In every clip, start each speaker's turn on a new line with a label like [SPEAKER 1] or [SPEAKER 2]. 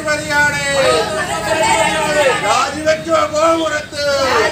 [SPEAKER 1] പ്രതിയാണ് രാജിവെക്കുക കോമുറത്ത്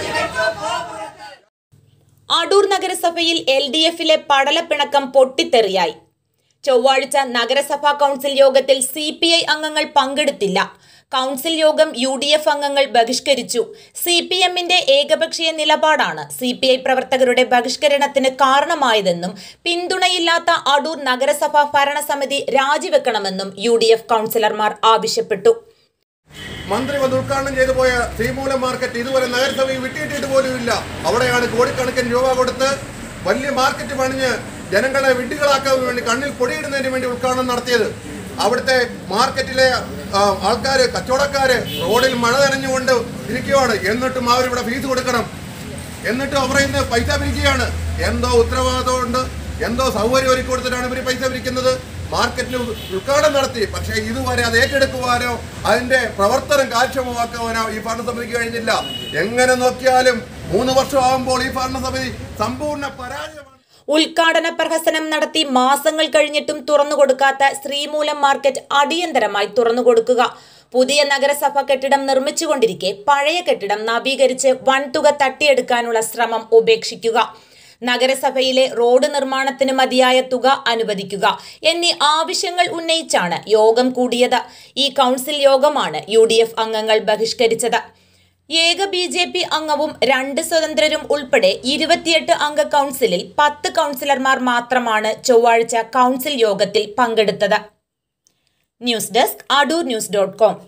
[SPEAKER 2] അടൂർ നഗരസഭയിൽ L D എഫിലെ പടലപ്പിണക്കം പൊട്ടിത്തെറിയായി ചൊവ്വാഴ്ച നഗരസഭാ കൗൺസിൽ യോഗത്തിൽ സി പി ഐ അംഗങ്ങൾ പങ്കെടുത്തില്ല കൗൺസിൽ യോഗം യു ഡി എഫ് അംഗങ്ങൾ ബഹിഷ്കരിച്ചു സി പി എമ്മിന്റെ ഏകപക്ഷീയ നിലപാടാണ് സി പി ഐ പ്രവർത്തകരുടെ ബഹിഷ്കരണത്തിന് കാരണമായതെന്നും പിന്തുണയില്ലാത്ത അടൂർ നഗരസഭാ ഭരണസമിതി രാജിവെക്കണമെന്നും യു ഡി എഫ് കൗൺസിലർമാർ ആവശ്യപ്പെട്ടു
[SPEAKER 1] മന്ത്രി വന്ന് ഉദ്ഘാടനം ചെയ്തു പോയ ശ്രീമൂലം മാർക്കറ്റ് ഇതുവരെ നഗരസഭയിൽ വിട്ടിയിട്ടിട്ട് പോലുമില്ല അവിടെയാണ് കോടിക്കണക്കിന് രൂപ കൊടുത്ത് വലിയ മാർക്കറ്റ് പണിഞ്ഞ് ജനങ്ങളെ വിഡ്ഢികളാക്കാൻ വേണ്ടി കണ്ണിൽ പൊടിയിടുന്നതിന് വേണ്ടി ഉദ്ഘാടനം നടത്തിയത് അവിടുത്തെ മാർക്കറ്റിലെ ആൾക്കാർ കച്ചവടക്കാര് റോഡിൽ മഴ നനഞ്ഞുകൊണ്ട് ഇരിക്കുകയാണ് എന്നിട്ടും അവരിവിടെ ഫീസ് കൊടുക്കണം എന്നിട്ടും അവർ ഇന്ന് പൈസ പിരിക്കുകയാണ് എന്തോ ഉത്തരവാദിത്തമുണ്ട് എന്തോ സൗകര്യം ഒരുക്കി കൊടുത്തിട്ടാണ് ഇവർ പൈസ പിരിക്കുന്നത് മാർക്കറ്റിൽ ഉദ്ഘാടനം നടത്തി പക്ഷേ ഇതുവരെ അത് ഏറ്റെടുക്കുവാനോ അതിന്റെ പ്രവർത്തനം കാര്യക്ഷമമാക്കുവാനോ ഈ ഭരണസമിതിക്ക് കഴിഞ്ഞില്ല എങ്ങനെ നോക്കിയാലും മൂന്ന് വർഷം ആകുമ്പോൾ ഈ ഭരണസമിതി സമ്പൂർണ്ണ പരാജയമാണ്
[SPEAKER 2] ഉദ്ഘാടന പ്രഹസനം നടത്തി മാസങ്ങൾ കഴിഞ്ഞിട്ടും തുറന്നുകൊടുക്കാത്ത ശ്രീമൂലം മാർക്കറ്റ് അടിയന്തരമായി തുറന്നുകൊടുക്കുക പുതിയ നഗരസഭ കെട്ടിടം നിർമ്മിച്ചുകൊണ്ടിരിക്കെ പഴയ കെട്ടിടം നവീകരിച്ച് വൻതുക തട്ടിയെടുക്കാനുള്ള ശ്രമം ഉപേക്ഷിക്കുക നഗരസഭയിലെ റോഡ് നിർമ്മാണത്തിന് മതിയായ തുക അനുവദിക്കുക എന്നീ ആവശ്യങ്ങൾ ഉന്നയിച്ചാണ് യോഗം കൂടിയത് ഈ കൗൺസിൽ യോഗമാണ് യു അംഗങ്ങൾ ബഹിഷ്കരിച്ചത് ഏക ബി ജെ പി അംഗവും രണ്ട് സ്വതന്ത്രരും ഉൾപ്പെടെ ഇരുപത്തിയെട്ട് അംഗ കൗൺസിലിൽ പത്ത് കൗൺസിലർമാർ മാത്രമാണ് ചൊവ്വാഴ്ച കൗൺസിൽ യോഗത്തിൽ പങ്കെടുത്തത് news desk Adoor news dot com